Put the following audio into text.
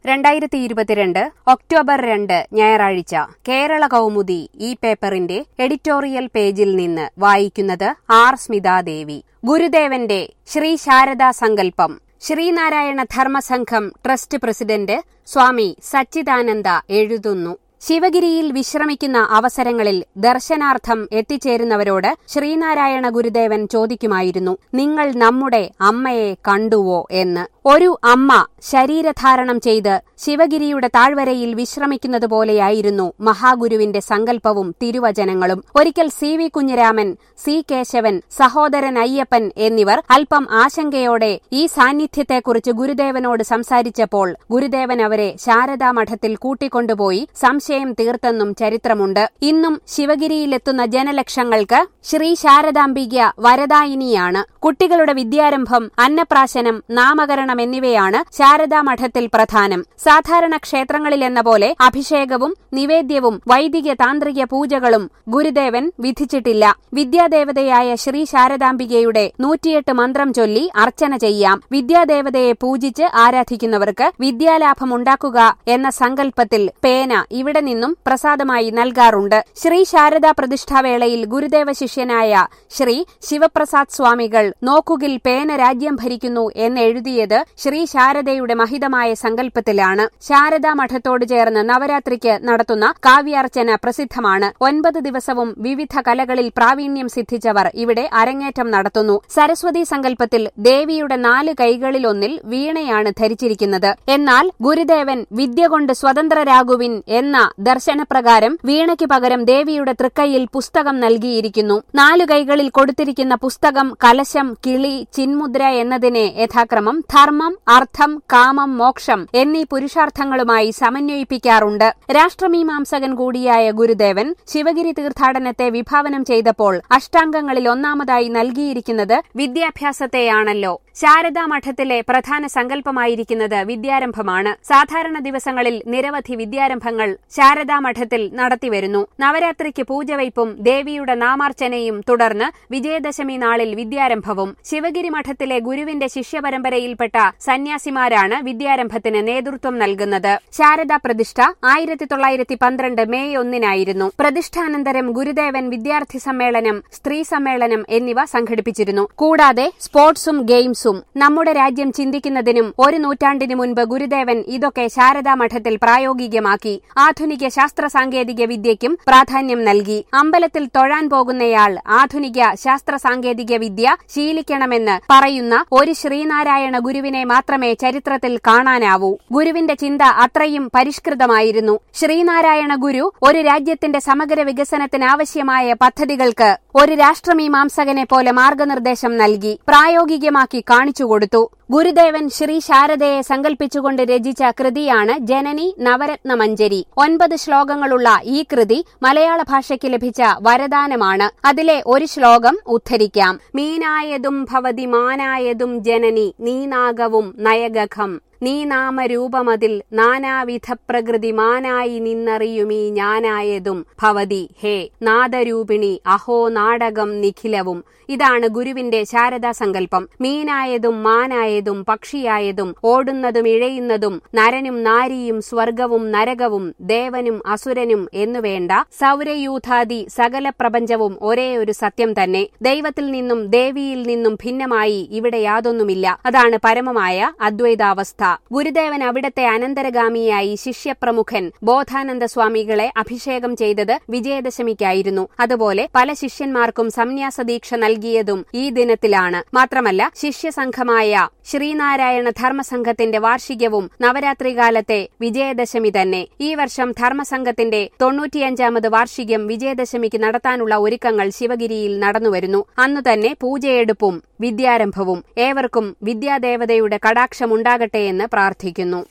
രണ്ടായിരത്തി ഇരുപത്തിരണ്ട് ഒക്ടോബർ രണ്ട് ഞായറാഴ്ച കേരള കൗമുദി ഈ പേപ്പറിന്റെ എഡിറ്റോറിയൽ പേജിൽ നിന്ന് വായിക്കുന്നത് ആർ സ്മിതാദേവി ഗുരുദേവന്റെ ശ്രീ ശാരദാ സങ്കല്പം ശ്രീനാരായണ ധർമ്മസംഘം ട്രസ്റ്റ് പ്രസിഡന്റ് സ്വാമി സച്ചിദാനന്ദ എഴുതുന്നു ശിവഗിരിയിൽ വിശ്രമിക്കുന്ന അവസരങ്ങളിൽ ദർശനാർത്ഥം എത്തിച്ചേരുന്നവരോട് ശ്രീനാരായണ ഗുരുദേവൻ ചോദിക്കുമായിരുന്നു നിങ്ങൾ നമ്മുടെ അമ്മയെ കണ്ടുവോ എന്ന് ഒരു അമ്മ ശരീരധാരണം ചെയ്ത് ശിവഗിരിയുടെ താഴ്വരയിൽ വിശ്രമിക്കുന്നത് പോലെയായിരുന്നു മഹാഗുരുവിന്റെ സങ്കല്പവും തിരുവചനങ്ങളും ഒരിക്കൽ C V Kunhiraman C Kesavan Sahodaran Ayyappan എന്നിവർ അല്പം ആശങ്കയോടെ ഈ സാന്നിധ്യത്തെക്കുറിച്ച് ഗുരുദേവനോട് സംസാരിച്ചപ്പോൾ ഗുരുദേവൻ അവരെ ശാരദാ മഠത്തിൽ കൂട്ടിക്കൊണ്ടുപോയി സംശയം തീർത്തെന്നും ചരിത്രമുണ്ട് ഇന്നും ശിവഗിരിയിലെത്തുന്ന ജനലക്ഷങ്ങൾക്ക് ശ്രീ ശാരദാംബിക വരദായിനിയാണ് കുട്ടികളുടെ വിദ്യാരംഭം അന്നപ്രാശനം നാമകരണം എന്നിവയാണ് ശാരദാ മഠത്തിൽ പ്രധാനം സാധാരണ ക്ഷേത്രങ്ങളിലെന്ന പോലെ അഭിഷേകവും നിവേദ്യവും വൈദിക താന്ത്രിക പൂജകളും ഗുരുദേവൻ വിധിച്ചിട്ടില്ല വിദ്യാദേവതയായ ശ്രീ ശാരദാംബികയുടെ നൂറ്റിയെട്ട് മന്ത്രം ചൊല്ലി അർച്ചന ചെയ്യാം വിദ്യാദേവതയെ പൂജിച്ച് ആരാധിക്കുന്നവർക്ക് വിദ്യാലാഭമുണ്ടാക്കുക എന്ന സങ്കല്പത്തിൽ പേന ഇവിടെ നിന്നും പ്രസാദമായി നൽകാറുണ്ട് ശ്രീ ശാരദാ പ്രതിഷ്ഠാവേളയിൽ ഗുരുദേവ ശിഷ്യനായ ശ്രീ ശിവപ്രസാദ് സ്വാമികൾ നോക്കുകിൽ പേന രാജ്യം ഭരിക്കുന്നു എന്നെഴുതിയത് ശ്രീ ശാരദയുടെ മഹിതമായ സങ്കല്പത്തിലാണ് ശാരദാ മഠത്തോട് ചേർന്ന് നവരാത്രിക്ക് നടത്തുന്ന കാവ്യാർച്ചന പ്രസിദ്ധമാണ് ഒൻപത് ദിവസവും വിവിധ കലകളിൽ പ്രാവീണ്യം സിദ്ധിച്ചവർ ഇവിടെ അരങ്ങേറ്റം നടത്തുന്നു സരസ്വതി സങ്കല്പത്തിൽ ദേവിയുടെ നാല് കൈകളിലൊന്നിൽ വീണയാണ് ധരിച്ചിരിക്കുന്നത് എന്നാൽ ഗുരുദേവൻ വിദ്യ കൊണ്ട് സ്വതന്ത്രരാകുവിൻ എന്ന ദർശനപ്രകാരം വീണയ്ക്ക് പകരം ദേവിയുടെ തൃക്കൈയിൽ പുസ്തകം നൽകിയിരിക്കുന്നു നാലു കൈകളിൽ കൊടുത്തിരിക്കുന്ന പുസ്തകം കലശം കിളി ചിന്മുദ്ര എന്നതിനെ യഥാക്രമം ധർമ്മം അർത്ഥം കാമം മോക്ഷം എന്നീ പുരുഷാർത്ഥങ്ങളുമായി സമന്വയിപ്പിക്കാറുണ്ട് രാഷ്ട്രമീമാംസകൻ കൂടിയായ ഗുരുദേവൻ ശിവഗിരി തീർത്ഥാടനത്തെ വിഭാവനം ചെയ്തപ്പോൾ അഷ്ടാംഗങ്ങളിൽ ഒന്നാമതായി നൽകിയിരിക്കുന്നത് വിദ്യാഭ്യാസത്തെയാണല്ലോ ശാരദാ മഠത്തിലെ പ്രധാന സങ്കല്പമായിരിക്കുന്നത് വിദ്യാരംഭമാണ് സാധാരണ ദിവസങ്ങളിൽ നിരവധി വിദ്യാരംഭങ്ങൾ ശാരദാ മഠത്തിൽ നടത്തിവരുന്നു നവരാത്രിക്ക് പൂജവയ്പും ദേവിയുടെ നാമാർച്ചനയും തുടർന്ന് വിജയദശമി നാളിൽ വിദ്യാരംഭവും ശിവഗിരി മഠത്തിലെ ഗുരുവിന്റെ ശിഷ്യപരമ്പരയിൽപ്പെട്ട സന്യാസിമാരാണ് വിദ്യാരംഭത്തിന് നേതൃത്വം നൽകുന്നത് ശാരദാ പ്രതിഷ്ഠ ആയിരത്തി തൊള്ളായിരത്തി പന്ത്രണ്ട് മെയ് ഒന്നിനായിരുന്നു പ്രതിഷ്ഠാനന്തരം ഗുരുദേവൻ വിദ്യാർത്ഥി സമ്മേളനം സ്ത്രീ സമ്മേളനം എന്നിവ സംഘടിപ്പിച്ചിരുന്നു കൂടാതെ സ്പോർട്സും ഗെയിംസും നമ്മുടെ രാജ്യം ചിന്തിക്കുന്നതിനും ഒരു നൂറ്റാണ്ടിനു മുൻപ് ഗുരുദേവൻ ഇതൊക്കെ ശാരദാ മഠത്തിൽ പ്രായോഗികമാക്കി ആധുനിക ശാസ്ത്ര സാങ്കേതിക വിദ്യയ്ക്കും പ്രാധാന്യം നൽകി അമ്പലത്തിൽ തൊഴാൻ പോകുന്നയാൾ ആധുനിക ശാസ്ത്ര സാങ്കേതിക വിദ്യ ശീലിക്കണമെന്ന് പറയുന്ന ഒരു ശ്രീനാരായണ ഗുരുവിനെ മാത്രമേ ചരിത്രത്തിൽ കാണാനാവൂ ഗുരുവിന്റെ ചിന്ത അത്രയും പരിഷ്കൃതമായിരുന്നു ശ്രീനാരായണ ഗുരു ഒരു രാജ്യത്തിന്റെ സമഗ്ര വികസനത്തിനാവശ്യമായ പദ്ധതികൾക്ക് ഒരു രാഷ്ട്രമീമാംസകനെ പോലെ മാർഗനിർദ്ദേശം നൽകി പ്രായോഗികമാക്കി കാണിച്ചുകൊടുത്തു ഗുരുദേവൻ ശ്രീ ശാരദയെ സങ്കല്പിച്ചുകൊണ്ട് രചിച്ച കൃതിയാണ് ജനനി നവരത്ന മഞ്ജരി ഒൻപത് ശ്ലോകങ്ങളുള്ള ഈ കൃതി മലയാള ഭാഷയ്ക്ക് ലഭിച്ച വരദാനമാണ് അതിലെ ഒരു ശ്ലോകം ഉദ്ധരിക്കാം മീനായതും ഭവതി മാനായതും ജനനി നീനാഗവും നയഗഖം നീ നാമരൂപമതിൽ നാനാവിധ പ്രകൃതി മാനായി നിന്നറിയുമീ ഞാനായതും ഭവതി ഹേ നാദരൂപിണി അഹോ നാടകം നിഖിലവും ഇതാണ് ഗുരുവിന്റെ ശാരദാ സങ്കല്പം മീനായതും മാനായതും പക്ഷിയായതും ഓടുന്നതും ഇഴയുന്നതും നരനും നാരിയും സ്വർഗവും നരകവും ദേവനും അസുരനും എന്നുവേണ്ട സൗരയൂഥാദി സകല പ്രപഞ്ചവും ഒരേ ഒരു സത്യം തന്നെ ദൈവത്തിൽ നിന്നും ദേവിയിൽ നിന്നും ഭിന്നമായി ഇവിടെ യാതൊന്നുമില്ല അതാണ് പരമമായ അദ്വൈതാവസ്ഥ ഗുരുദേവൻ അവിടത്തെ അനന്തരഗാമിയായി ശിഷ്യപ്രമുഖൻ ബോധാനന്ദ സ്വാമികളെ അഭിഷേകം ചെയ്തത് വിജയദശമിക്കായിരുന്നു അതുപോലെ പല ശിഷ്യന്മാർക്കും സന്യാസദീക്ഷ നൽകിയതും ഈ ദിനത്തിലാണ് മാത്രമല്ല ശിഷ്യസംഘമായ ശ്രീനാരായണ ധർമ്മസംഘത്തിന്റെ വാർഷികവും നവരാത്രികാലത്തെ വിജയദശമി തന്നെ ഈ വർഷം ധർമ്മസംഘത്തിന്റെ തൊണ്ണൂറ്റിയഞ്ചാമത് വാർഷികം വിജയദശമിക്ക് നടത്താനുള്ള ഒരുക്കങ്ങൾ ശിവഗിരിയിൽ നടന്നുവരുന്നു അന്നു തന്നെ പൂജയെടുപ്പും വിദ്യാരംഭവും ഏവർക്കും വിദ്യാദേവതയുടെ കടാക്ഷമുണ്ടാകട്ടെയെന്ന് പ്രാർത്ഥിക്കുന്നു